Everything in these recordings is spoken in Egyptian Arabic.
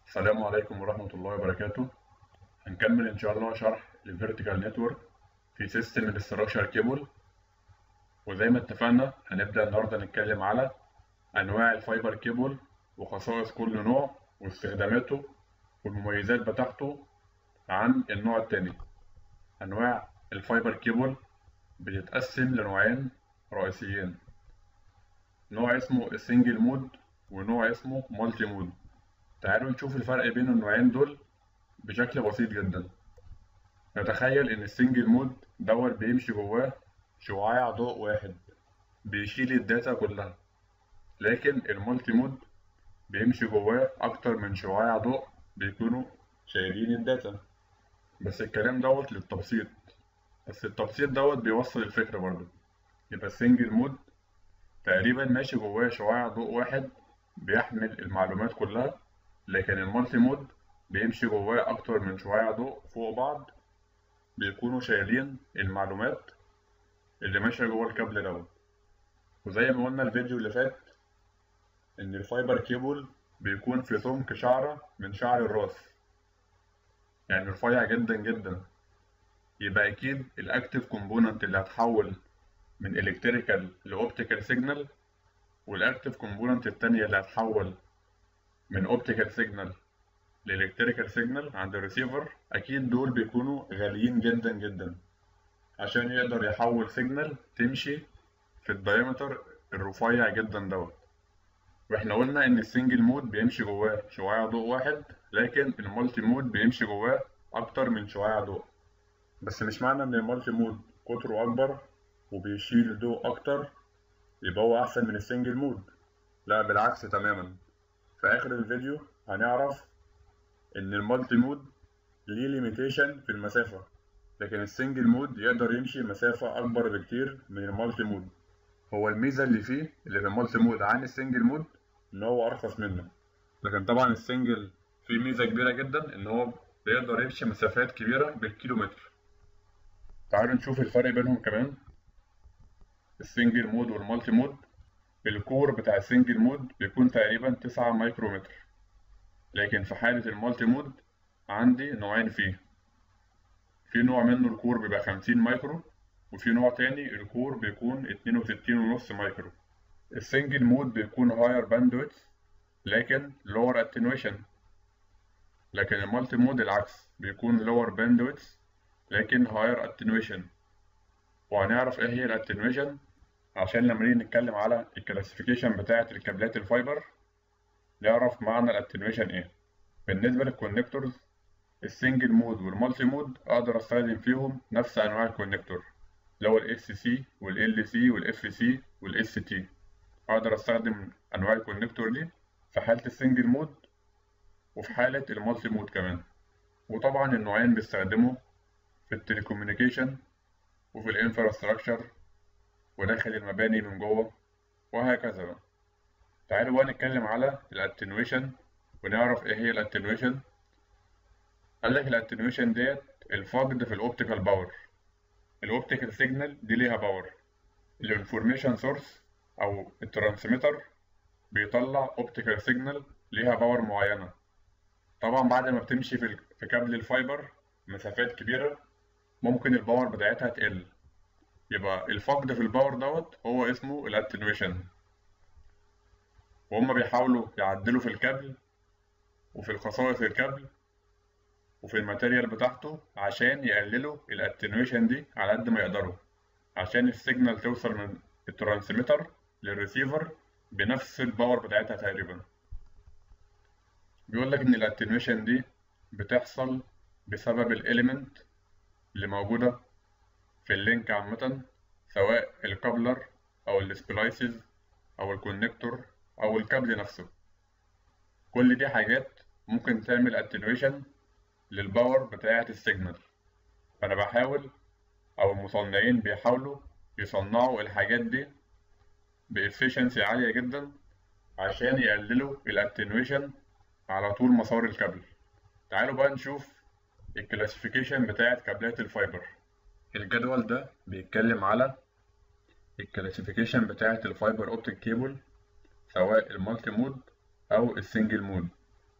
السلام عليكم ورحمة الله وبركاته هنكمل إن شاء الله شرح الفيرتيكال نتورك في سيستم الاستراكشر كيبل وزي ما اتفقنا هنبدأ النهاردة نتكلم على أنواع الفايبر كيبل وخصائص كل نوع واستخداماته والمميزات بتاعته عن النوع التاني أنواع الفايبر كيبل بتتقسم لنوعين رئيسيين نوع اسمه السنجل مود ونوع اسمه مالتي مود تعالوا نشوف الفرق بين النوعين دول بشكل بسيط جدا نتخيل إن السنجل مود دوت بيمشي جواه شعاع ضوء واحد بيشيل الداتا كلها لكن المالتي مود بيمشي جواه أكتر من شعاع ضوء بيكونوا شايلين الداتا بس الكلام دوت للتبسيط بس التبسيط دوت بيوصل الفكرة برضه يبقى السنجل مود تقريبا ماشي جواه شعاع ضوء واحد بيحمل المعلومات كلها لكن المالتي مود بيمشي جواه أكتر من شعاع ضوء فوق بعض بيكونوا شايلين المعلومات اللي ماشية جوه الكابل دوت وزي ما قلنا الفيديو اللي فات إن الفايبر كيبل بيكون في سمك شعرة من شعر الراس يعني رفيع جدا جدا يبقى أكيد الأكتيف كومبوننت اللي هتحول من إلكتريكال لأوبتيكال سيجنال والأكتيف كومبوننت التانية اللي هتحول من أوبتيكال سيجنال لإلكتريكال سيجنال عند الريسيفر أكيد دول بيكونوا غاليين جدا جدا عشان يقدر يحول سيجنال تمشي في الدايمتر الرفيع جدا دوت واحنا قلنا ان السنجل مود بيمشي جواه شعاع ضوء واحد لكن المالتي مود بيمشي جواه اكتر من شعاع ضوء بس مش معنى ان المالتي مود قطره اكبر وبيشيل ضوء اكتر يبقى هو احسن من السنجل مود لا بالعكس تماما في اخر الفيديو هنعرف ان المالتي مود ليه ليميتيشن في المسافة لكن السنجل مود يقدر يمشي مسافة اكبر بكتير من المالتي مود هو الميزة اللي فيه اللي في المالتي مود عن السنجل مود ان هو ارخص منه لكن طبعا السنجل فيه ميزة كبيرة جدا ان هو بيقدر يمشي مسافات كبيرة بالكيلومتر تعالوا نشوف الفرق بينهم كمان السنجل مود والمالتي مود الكور بتاع السنجل مود بيكون تقريبا تسعة مايكرومتر لكن في حالة المالتي مود عندي نوعين فيه في نوع منه الكور بيبقى خمسين مايكرو وفي نوع تاني الكور بيكون اتنين وستين ونص مايكرو السنجل مود بيكون هاير باندويث لكن lower attenuation لكن المالتي مود العكس بيكون lower bandwidth لكن higher attenuation وهنعرف ايه هي الاتنويشن عشان لما نيجي نتكلم على الكلاسيفيكيشن بتاعة الكابلات الفايبر نعرف معنى الاتنويشن ايه بالنسبة للكونكتورز السنجل مود والمالتي مود اقدر استخدم فيهم نفس انواع الكونكتور اللي هو الاس سي والال سي والاف سي والاس تي اقدر استخدم انواع الكونكتور دي في حالة السنجل مود وفي حالة المالتي مود كمان وطبعا النوعين بيستخدموا في التليكوميونيكيشن وفي الانفراستراكشر وداخل المباني من جوه وهكذا بقى تعالوا بقى نتكلم على الاتنويشن ونعرف ايه هي الاتنويشن قال لك الاتنويشن ديت الفقد في الاوبتيكال باور الاوبتيكال سيجنال دي ليها باور الانفورميشن سورس او الترانسميتر بيطلع اوبتيكال سيجنال ليها باور معينه طبعا بعد ما بتمشي في في كابل الفايبر مسافات كبيره ممكن الباور بتاعتها تقل يبقى الفقد في الباور دوت هو اسمه الاتنويشن وهم بيحاولوا يعدلوا في الكابل وفي الخصائص الكابل وفي الماتيريال بتاعته عشان يقللوا الاتنويشن دي على قد ما يقدروا عشان السيجنال توصل من الترانسميتر للريسيفر بنفس الباور بتاعتها تقريبا بيقول لك ان الاتنويشن دي بتحصل بسبب الاليمنت اللي موجودة في اللينك عامة سواء الكابلر أو السبلايسز أو الكونكتور أو الكابل نفسه كل دي حاجات ممكن تعمل اتنويشن للباور بتاعة السيجنال فأنا بحاول أو المصنعين بيحاولوا يصنعوا الحاجات دي بإفشنسي عالية جدا عشان يقللوا الاتنويشن على طول مسار الكابل تعالوا بقى نشوف الكلاسيفيكيشن بتاعة كابلات الفايبر الجدول ده بيتكلم على الكلاسيفيكيشن بتاعة الفايبر اوبتيك كيبل سواء المالتي مود أو السنجل مود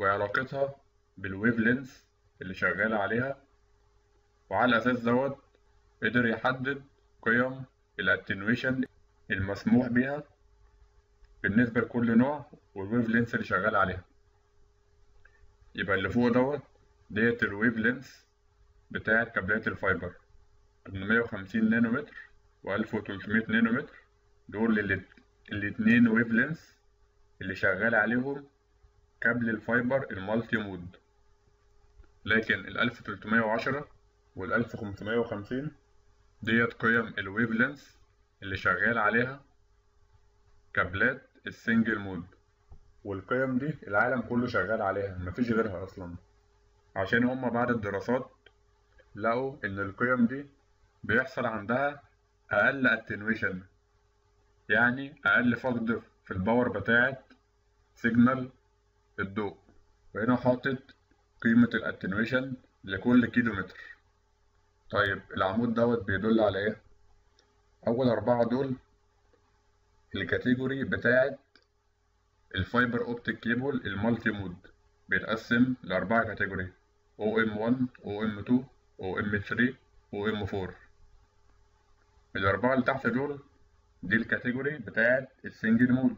وعلاقتها بالويف لينس اللي شغال عليها وعلى الأساس دوت قدر يحدد قيم الاتنويشن المسموح بيها بالنسبة لكل نوع والويف لينس اللي شغال عليها يبقى اللي فوق دوت ديت الويف لينس بتاعة كابلات الفايبر 850 نانومتر و1300 نانومتر دول ال- الاتنين ويف لينس اللي شغال عليهم كابل الفايبر المالتي مود لكن ال 1310 وال 1550 ديت قيم الويف لينس اللي شغال عليها كابلات السنجل مود والقيم دي العالم كله شغال عليها مفيش غيرها اصلا عشان هما بعد الدراسات لقوا ان القيم دي بيحصل عندها اقل اتنويشن يعني اقل فقد في الباور بتاعه سيجنال الضوء وهنا حاطط قيمة الاتنويشن لكل كيلو متر طيب العمود دوت بيدل على ايه اول اربعة دول الكاتيجوري بتاعة الفايبر اوبتيك كيبل المالتي مود بيتقسم لأربعة كاتيجوري OM1 OM2 OM3 OM4 الأربعة اللي تحت دول دي الكاتيجوري بتاعة السنجل مود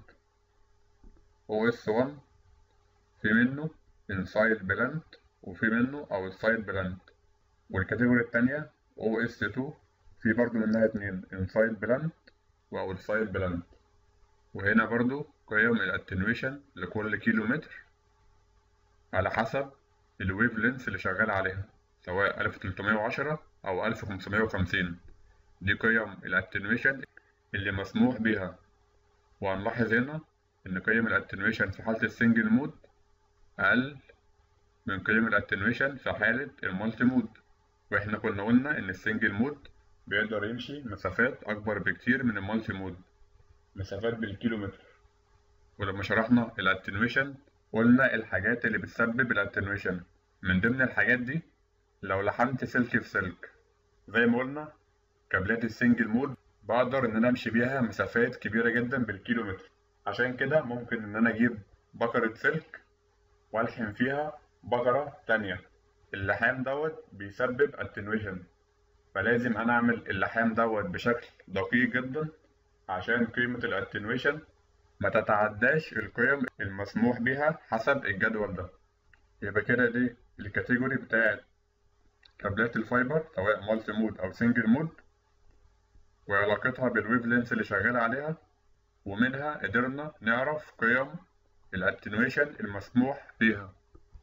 OS1 في منه inside بلانت وفي منه outside بلانت والكاتيجوري التانية OS2 في برضو منها اتنين inside بلانت و outside بلانت وهنا برضو قيم الاتنويشن لكل كيلو متر على حسب الويف لينس اللي شغال عليها سواء 1310 أو 1550 دي قيم الاتنويشن اللي مسموح بيها وهنلاحظ هنا إن قيم الاتنويشن في حالة السنجل مود أقل من قيم الاتنويشن في حالة المالتي مود واحنا كنا قلنا إن السنجل مود بيقدر يمشي مسافات أكبر بكتير من المالتي مود مسافات بالكيلومتر ولما شرحنا الاتنويشن قلنا الحاجات اللي بتسبب الاتنويشن من ضمن الحاجات دي لو لحمت سلك في سلك زي ما قلنا كابلات السنجل مود بقدر ان انا امشي بيها مسافات كبيرة جدا بالكيلومتر عشان كده ممكن ان انا اجيب بكرة سلك والحم فيها بكرة تانية اللحام دوت بيسبب اتنويشن فلازم انا اعمل اللحام دوت بشكل دقيق جدا عشان قيمة الاتنويشن ما تتعداش القيم المسموح بيها حسب الجدول ده يبقى كده دي الكاتيجوري بتاعت كابلات الفايبر سواء مالتي مود أو سنجل مود وعلاقتها بالويف لينس اللي شغال عليها ومنها قدرنا نعرف قيم الاتنويشن المسموح بيها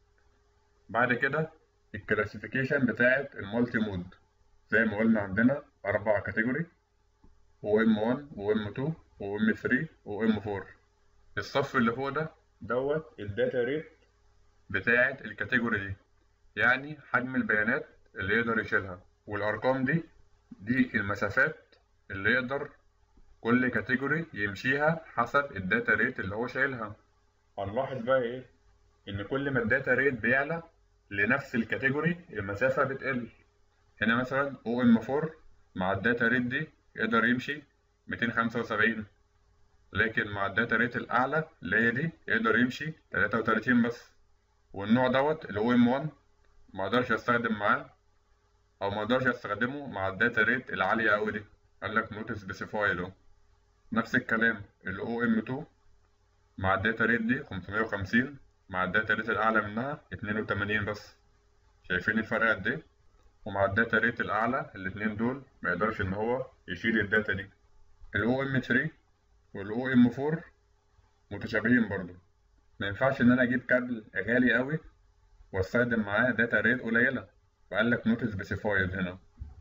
بعد كده الكلاسيفيكيشن بتاعت المالتي مود زي ما قلنا عندنا أربع كاتيجوري وام1 وام2 وام3 وام4 الصف اللي فوق ده دوت الداتا ريت بتاعة الكاتيجوري دي يعني حجم البيانات اللي يقدر يشيلها والأرقام دي دي المسافات اللي يقدر كل كاتيجوري يمشيها حسب الداتا ريت اللي هو شايلها هنلاحظ بقى ايه ان كل ما الداتا ريت بيعلى لنفس الكاتيجوري المسافة بتقل هنا مثلا OM4 مع الداتا ريت دي يقدر يمشي 275 لكن مع الداتا ريت الأعلى اللي هي دي يقدر يمشي 33 بس والنوع دوت اللي هو M1 ما اقدرش استخدم معاه او ما اقدرش استخدمه مع الداتا ريت العالية أوي دي قال لك نوت سبيسيفايد اهو نفس الكلام ال OM2 مع الداتا ريت دي 550 مع الداتا ريت الأعلى منها 82 بس شايفين الفرق قد ايه ومع الداتا ريت الأعلى الاتنين دول ما يقدرش إن هو يشيل الداتا دي ال OM3 وال OM4 متشابهين برضو ما ينفعش إن أنا أجيب كابل غالي قوي واستخدم معاه داتا ريت قليلة فقال لك نوت سبيسيفايد هنا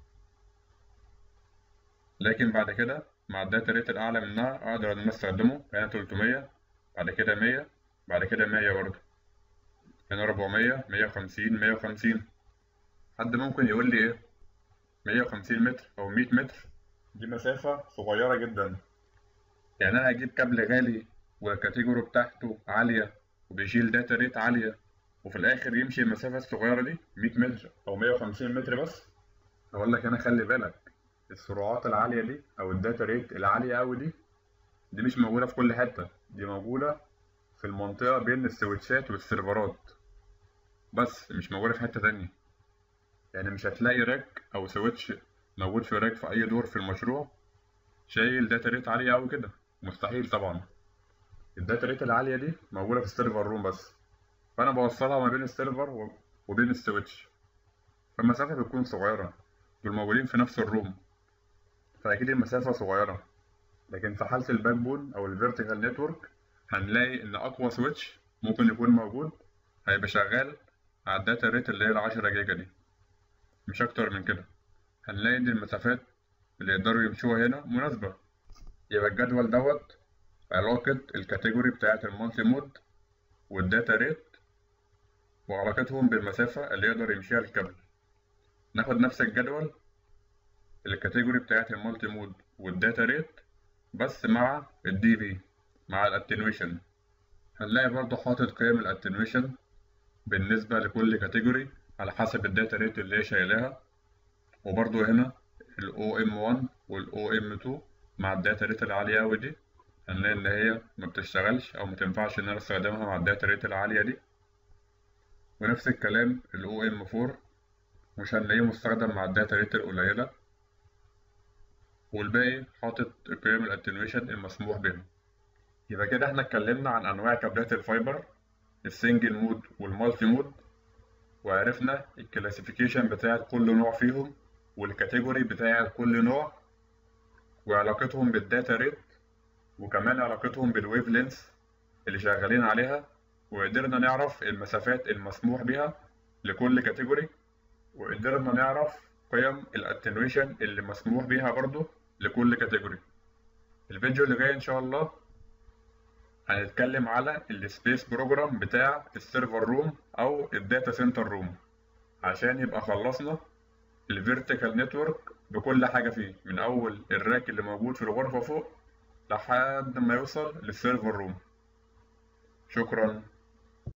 لكن بعد كده مع الداتا ريت الأعلى منها أقدر إن أنا أستخدمه هنا 300 بعد كده 100 بعد كده 100 برضه هنا 400 150 150 حد ممكن يقول لي إيه 150 متر أو 100 متر دي مسافة صغيرة جدا يعني أنا أجيب كابل غالي والكاتيجوري بتاعته عالية وبيشيل داتا ريت عالية وفي الآخر يمشي المسافة الصغيرة دي 100 متر أو 150 متر بس أقول لك أنا خلي بالك السرعات العالية دي أو الداتا ريت العالية أوي دي دي مش موجودة في كل حتة دي موجودة في المنطقة بين السويتشات والسيرفرات بس مش موجودة في حتة تانية يعني مش هتلاقي راك أو سويتش موجود في راك في أي دور في المشروع شايل داتا ريت عالية أوي كده مستحيل طبعا الداتا ريت العالية دي موجودة في السيرفر روم بس فأنا بوصلها ما بين السيرفر و- وبين السويتش فالمسافة بتكون صغيرة دول موجودين في نفس الروم فأكيد المسافة صغيرة لكن في حالة الباك بون أو الفيرتيكال نتورك هنلاقي إن أقوى سويتش ممكن يكون موجود هيبقى شغال على الداتا ريت اللي هي العشرة جيجا دي مش أكتر من كده هنلاقي إن المسافات اللي يقدروا يمشوها هنا مناسبة يبقى الجدول دوت علاقة الكاتيجوري بتاعة المالتي مود والداتا ريت وعلاقتهم بالمسافة اللي يقدر يمشيها الكابل ناخد نفس الجدول الكاتيجوري بتاعة المالتي مود والداتا ريت بس مع الدي بي مع الاتنويشن هنلاقي برضه حاطط قيم الاتنويشن بالنسبة لكل كاتيجوري على حسب الداتا ريت اللي هي شايلاها وبرضه هنا ال OM1 وال OM2 مع الداتا ريت العالية أوي دي هنلاقي إن هي ما بتشتغلش أو متنفعش إن أنا أستخدمها مع الداتا ريت العالية دي ونفس الكلام ال OM4 مش هنلاقيه مستخدم مع الداتا ريت القليلة والباقي حاطط قيم الاتنويشن المسموح بها يبقى كده احنا اتكلمنا عن أنواع كابلات الفايبر السنجل مود والمالتي مود وعرفنا الكلاسيفيكيشن بتاع كل نوع فيهم والكاتيجوري بتاع كل نوع وعلاقتهم بالداتا ريت وكمان علاقتهم بالويف لينس اللي شغالين عليها وقدرنا نعرف المسافات المسموح بها لكل كاتيجوري وقدرنا نعرف قيم الاتنويشن اللي مسموح بيها برضو لكل كاتيجوري الفيديو اللي جاي ان شاء الله هنتكلم على السبيس بروجرام بتاع السيرفر روم او الداتا سنتر روم عشان يبقى خلصنا الفيرتيكال نتورك بكل حاجة فيه من أول الراك اللي موجود في الغرفة فوق لحد ما يوصل للسيرفر روم شكرا